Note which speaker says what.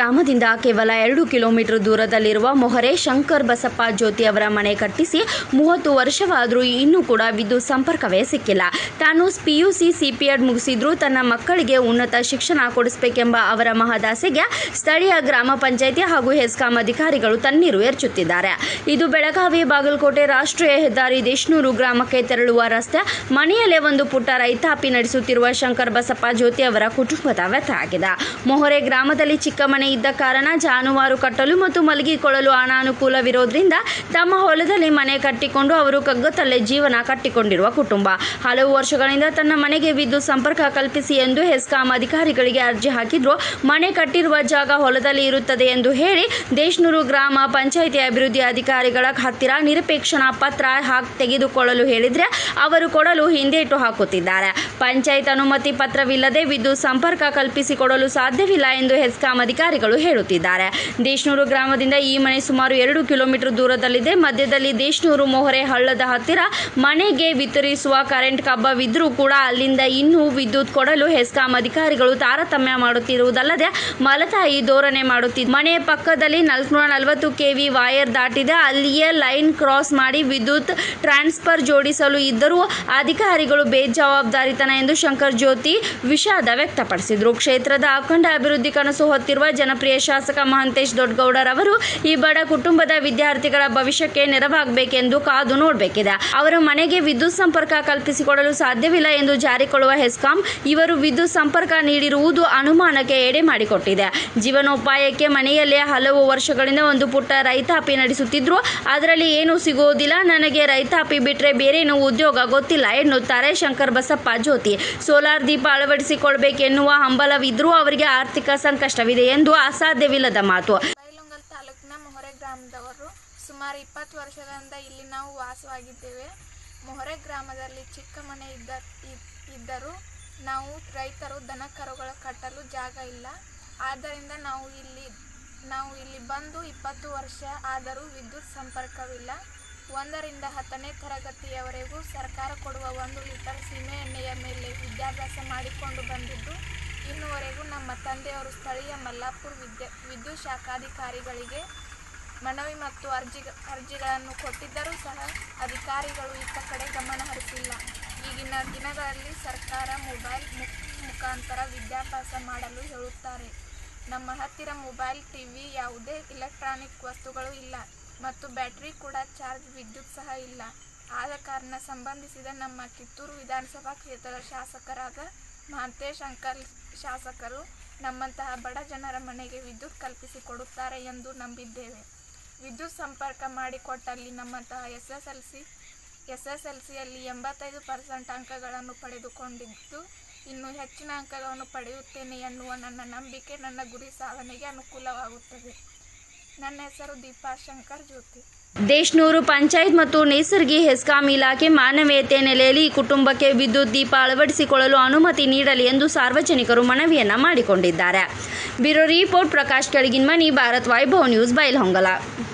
Speaker 1: ಗ್ರಾಮದಿಂದ ಕೇವಲ ಎರಡು ಕಿಲೋಮೀಟರ್ ದೂರದಲ್ಲಿರುವ ಮೊಹರೆ ಶಂಕರ್ ಬಸಪ್ಪ ಜ್ಯೋತಿ ಅವರ ಮನೆ ಕಟ್ಟಿಸಿ ಮೂವತ್ತು ವರ್ಷವಾದರೂ ಇನ್ನೂ ಕೂಡ ವಿದ್ಯುತ್ ಸಂಪರ್ಕವೇ ಸಿಕ್ಕಿಲ್ಲ ತಾನು ಪಿಯುಸಿ ಸಿಪಿಎಡ್ ಮುಗಿಸಿದ್ರೂ ತನ್ನ ಮಕ್ಕಳಿಗೆ ಉನ್ನತ ಶಿಕ್ಷಣ ಕೊಡಿಸಬೇಕೆಂಬ ಅವರ ಮಹದಾಸೆಗೆ ಸ್ಥಳೀಯ ಗ್ರಾಮ ಪಂಚಾಯಿತಿ ಹಾಗೂ ಹೆಸ್ಕಾಂ ಅಧಿಕಾರಿಗಳು ತಣ್ಣೀರು ಎರಚುತ್ತಿದ್ದಾರೆ ಇದು ಬೆಳಗಾವಿ ಬಾಗಲಕೋಟೆ ರಾಷ್ಟ್ರೀಯ ಹೆದ್ದಾರಿ ದೇಶನೂರು ಗ್ರಾಮಕ್ಕೆ ತೆರಳುವ ರಸ್ತೆ ಮನೆಯಲ್ಲೇ ಒಂದು ಪುಟ್ಟ ರೈತಾಪಿ ನಡೆಸುತ್ತಿರುವ ಶಂಕರ್ ಬಸಪ್ಪ ಜ್ಯೋತಿ ಅವರ ಕುಟುಂಬದ ವ್ಯಥ ಆಗಿದೆ ಮೊಹರೆ ಗ್ರಾಮದಲ್ಲಿ ಚಿಕ್ಕ ಮನೆ ಇದ್ದ ಕಾರಣ ಜಾನುವಾರು ಕಟ್ಟಲು ಮತ್ತು ಮಲಗಿಕೊಳ್ಳಲು ಅನಾನುಕೂಲವಿರೋದ್ರಿಂದ ತಮ್ಮ ಹೊಲದಲ್ಲಿ ಮನೆ ಕಟ್ಟಿಕೊಂಡು ಅವರು ಕಗ್ಗತ್ತಲ್ಲೇ ಜೀವನ ಕಟ್ಟಿಕೊಂಡಿರುವ ಕುಟುಂಬ ಹಲವು ವರ್ಷಗಳಿಂದ ತನ್ನ ಮನೆಗೆ ವಿದ್ಯುತ್ ಸಂಪರ್ಕ ಕಲ್ಪಿಸಿ ಎಂದು ಹೆಸ್ಕಾಂ ಅಧಿಕಾರಿಗಳಿಗೆ ಅರ್ಜಿ ಹಾಕಿದ್ರು ಮನೆ ಕಟ್ಟಿರುವ ಜಾಗ ಹೊಲದಲ್ಲಿ ಇರುತ್ತದೆ ಎಂದು ಹೇಳಿ ದೇಶನೂರು ಗ್ರಾಮ ಪಂಚಾಯಿತಿ ಅಭಿವೃದ್ಧಿ ಅಧಿಕಾರಿಗಳ ಹತ್ತಿರ ನಿರಪೇಕ್ಷಣಾ ಪತ್ರ ಹಾಕಿ ತೆಗೆದುಕೊಳ್ಳಲು ಹೇಳಿದ್ರೆ ಅವರು ಕೊಡಲು ಹಿಂದೇಟು ಹಾಕುತ್ತಿದ್ದಾರೆ ಪಂಚಾಯತ್ ಅನುಮತಿ ಪತ್ರವಿಲ್ಲದೆ ವಿದ್ಯುತ್ ಸಂಪರ್ಕ ಕಲ್ಪಿಸಿಕೊಡಲು ಸಾಧ್ಯವಿಲ್ಲ ಎಂದು ಹೆಸ್ಕಾಂ ಅಧಿಕಾರಿಗಳು ಹೇಳುತ್ತಿದ್ದಾರೆ ದೇಶನೂರು ಗ್ರಾಮದಿಂದ ಈ ಮನೆ ಸುಮಾರು ಎರಡು ಕಿಲೋಮೀಟರ್ ದೂರದಲ್ಲಿದೆ ಮಧ್ಯದಲ್ಲಿ ದೇಶನೂರು ಮೊಹರೆ ಹಳ್ಳದ ಹತ್ತಿರ ಮನೆಗೆ ವಿತರಿಸುವ ಕರೆಂಟ್ ಕಬ್ಬವಿದ್ರೂ ಕೂಡ ಅಲ್ಲಿಂದ ಇನ್ನೂ ವಿದ್ಯುತ್ ಕೊಡಲು ಹೆಸ್ಕಾಂ ಅಧಿಕಾರಿಗಳು ತಾರತಮ್ಯ ಮಾಡುತ್ತಿರುವುದಲ್ಲದೆ ಮಲತಾಯಿ ಧೋರಣೆ ಮಾಡುತ್ತಿದ್ದು ಮನೆಯ ಪಕ್ಕದಲ್ಲಿ ನಾಲ್ಕುನೂರ ನಲವತ್ತು ಕೆವಿ ವಾಯರ್ ದಾಟಿದೆ ಅಲ್ಲಿಯೇ ಲೈನ್ ಕ್ರಾಸ್ ಮಾಡಿ ವಿದ್ಯುತ್ ಟ್ರಾನ್ಸ್ಫರ್ ಜೋಡಿಸಲು ಇದ್ದರೂ ಅಧಿಕಾರಿಗಳು ಬೇಜವಾಬ್ದಾರಿತನ ಎಂದು ಶಂಕರ್ ಜ್ಯೋತಿ ವಿಷಾದ ವ್ಯಕ್ತಪಡಿಸಿದರು ಕ್ಷೇತ್ರದ ಅಖಂಡ ಅಭಿವೃದ್ಧಿ ಕನಸು ಹೊತ್ತಿರುವ ಜನಪ್ರಿಯ ಶಾಸಕ ಮಹಂತೇಶ್ ದೊಡ್ಡಗೌಡರವರು ಈ ಬಡ ಕುಟುಂಬದ ವಿದ್ಯಾರ್ಥಿಗಳ ಭವಿಷ್ಯಕ್ಕೆ ನೆರವಾಗಬೇಕೆಂದು ಕಾದು ನೋಡಬೇಕಿದೆ ಅವರ ಮನೆಗೆ ವಿದ್ಯುತ್ ಸಂಪರ್ಕ ಕಲ್ಪಿಸಿಕೊಡಲು ಸಾಧ್ಯವಿಲ್ಲ ಎಂದು ಜಾರಿಕೊಳ್ಳುವ ಹೆಸ್ಕಾಂ ಇವರು ವಿದ್ಯುತ್ ಸಂಪರ್ಕ ನೀಡಿರುವುದು ಅನುಮಾನಕ್ಕೆ ಎಡೆ ಮಾಡಿಕೊಟ್ಟಿದೆ ಜೀವನೋಪಾಯಕ್ಕೆ ಮನೆಯಲ್ಲೇ ಹಲವು ವರ್ಷಗಳಿಂದ ಒಂದು ಪುಟ್ಟ ರೈತಾಪಿ ನಡೆಸುತ್ತಿದ್ರು ಅದರಲ್ಲಿ ಏನೂ ಸಿಗುವುದಿಲ್ಲ ನನಗೆ ರೈತಾಪಿ ಬಿಟ್ಟರೆ ಬೇರೇನು ಉದ್ಯೋಗ ಗೊತ್ತಿಲ್ಲ ಎನ್ನುತ್ತಾರೆ ಶಂಕರ್ ಬಸಪ್ಪ ಜ್ಯೋತಿ ಸೋಲಾರ್ ದೀಪ ಅಳವಡಿಸಿಕೊಳ್ಬೇಕೆನ್ನುವ ಹಂಬಲವಿದ್ರೂ ಅವರಿಗೆ ಆರ್ಥಿಕ ಸಂಕಷ್ಟವಿದೆ ಎಂದು ಅಸಾಧ್ಯವಿಲ್ಲದ ಮಾತು
Speaker 2: ಬೈಲೊಂಗಲ್ ತಾಲೂಕಿನ ಮೊಹರೆ ಗ್ರಾಮದವರು ಸುಮಾರು ಇಪ್ಪತ್ತು ವರ್ಷದಿಂದ ಇಲ್ಲಿ ನಾವು ವಾಸವಾಗಿದ್ದೇವೆ ಮೊಹರೆ ಗ್ರಾಮದಲ್ಲಿ ಚಿಕ್ಕ ಮನೆ ಇದ್ದ ಇದ್- ಇದ್ದರೂ ನಾವು ರೈತರು ದನ ಕರುಗಳ ಕಟ್ಟಲು ಜಾಗ ಇಲ್ಲ ಆದ್ದರಿಂದ ನಾವು ಇಲ್ಲಿ ನಾವು ಇಲ್ಲಿ ಬಂದು ಇಪ್ಪತ್ತು ವರ್ಷ ಆದರೂ ವಿದ್ಯುತ್ ಸಂಪರ್ಕವಿಲ್ಲ ಒಂದರಿಂದ ಹತ್ತನೇ ತರಗತಿಯವರೆಗೂ ಸರ್ಕಾರ ಕೊಡುವ ಒಂದು ಲೀಟರ್ ಸೀಮೆ ಎಣ್ಣೆಯ ಮೇಲೆ ವಿದ್ಯಾಭ್ಯಾಸ ಮಾಡಿಕೊಂಡು ಬಂದಿದ್ದು ಇನ್ನುವರೆಗೂ ನಮ್ಮ ತಂದೆಯವರು ಸ್ಥಳೀಯ ಮಲ್ಲಾಪುರ ವಿದ್ಯಾ ವಿದ್ಯುತ್ ಶಾಖಾಧಿಕಾರಿಗಳಿಗೆ ಮನವಿ ಮತ್ತು ಅರ್ಜಿ ಅರ್ಜಿಗಳನ್ನು ಕೊಟ್ಟಿದ್ದರೂ ಸಹ ಅಧಿಕಾರಿಗಳು ಇತ್ತ ಕಡೆ ಗಮನ ಹರಿಸಿಲ್ಲ ಈಗಿನ ದಿನಗಳಲ್ಲಿ ಸರ್ಕಾರ ಮೊಬೈಲ್ ಮು- ಮುಖಾಂತರ ವಿದ್ಯಾಭ್ಯಾಸ ಮಾಡಲು ಹೇಳುತ್ತಾರೆ ನಮ್ಮ ಹತ್ತಿರ ಮೊಬೈಲ್ ಟಿವಿ ಯಾವುದೇ ಇಲೆಕ್ಟ್ರಾನಿಕ್ ವಸ್ತುಗಳು ಇಲ್ಲ ಮತ್ತು ಬ್ಯಾಟರಿ ಕೂಡ ಚಾರ್ಜ್ ವಿದ್ಯುತ್ ಸಹ ಇಲ್ಲ ಆದ ಕಾರಣ ಸಂಬಂಧಿಸಿದ ನಮ್ಮ ಕಿತ್ತೂರು ವಿಧಾನಸಭಾ ಕ್ಷೇತ್ರದ ಶಾಸಕರಾದ ಮಹಂತೇಶ್ ಅಂಕಲ್ ಶಾಸಕರು ನಮ್ಮಂತಹ ಬಡ ಜನರ ಮನೆಗೆ ವಿದ್ಯುತ್ ಕಲ್ಪಿಸಿಕೊಡುತ್ತಾರೆ ಎಂದು ನಂಬಿದ್ದೇವೆ ವಿದ್ಯುತ್ ಸಂಪರ್ಕ ಮಾಡಿಕೊಟ್ಟಲ್ಲಿ ನಮ್ಮಂತಹ S S L C S S L ಸಿಯಲ್ಲಿ ಎಂಬತ್ತೈದು ಪರ್ಸೆಂಟ್ ಅಂಕಗಳನ್ನು ಪಡೆದುಕೊಂಡಿದ್ದು ಇನ್ನು ಹೆಚ್ಚಿನ ಅಂಕಗಳನ್ನು ಪಡೆಯುತ್ತೇನೆ ಎನ್ನುವ ನನ್ನ ನಂಬಿಕೆ ನನ್ನ ಗುರಿ ಸಾಧನೆಗೆ ಅನುಕೂಲವಾಗುತ್ತದೆ ನನ್ನ ಹೆಸರು ದೀಪಾ ಶಂಕರ್ ಜ್ಯೋತಿ
Speaker 1: ದೇಶನೂರು ಪಂಚಾಯತ್ ಮತ್ತು ನೇಸರ್ಗಿ ಹೆಸ್ಕಾಂ ಇಲಾಖೆ ಮಾನವೀಯತೆ ನೆಲೆಯಲ್ಲಿ ಈ ಕುಟುಂಬಕ್ಕೆ ವಿದ್ಯುತ್ ದೀಪ ಅಳವಡಿಸಿಕೊಳ್ಳಲು ಅನುಮತಿ ನೀಡಲಿ ಎಂದು ಸಾರ್ವಜನಿಕರು ಮನವಿಯನ್ನ ಮಾಡಿಕೊಂಡಿದ್ದಾರೆ ಬ್ಯೂರೋ ರಿಪೋರ್ಟ್ ಪ್ರಕಾಶ್ ಕೆಳಗಿನ ಮನಿ ಭಾರತ್ ವೈಭವ್ ನ್ಯೂಸ್ ಬೈಲ್ಹೊಂಗಲ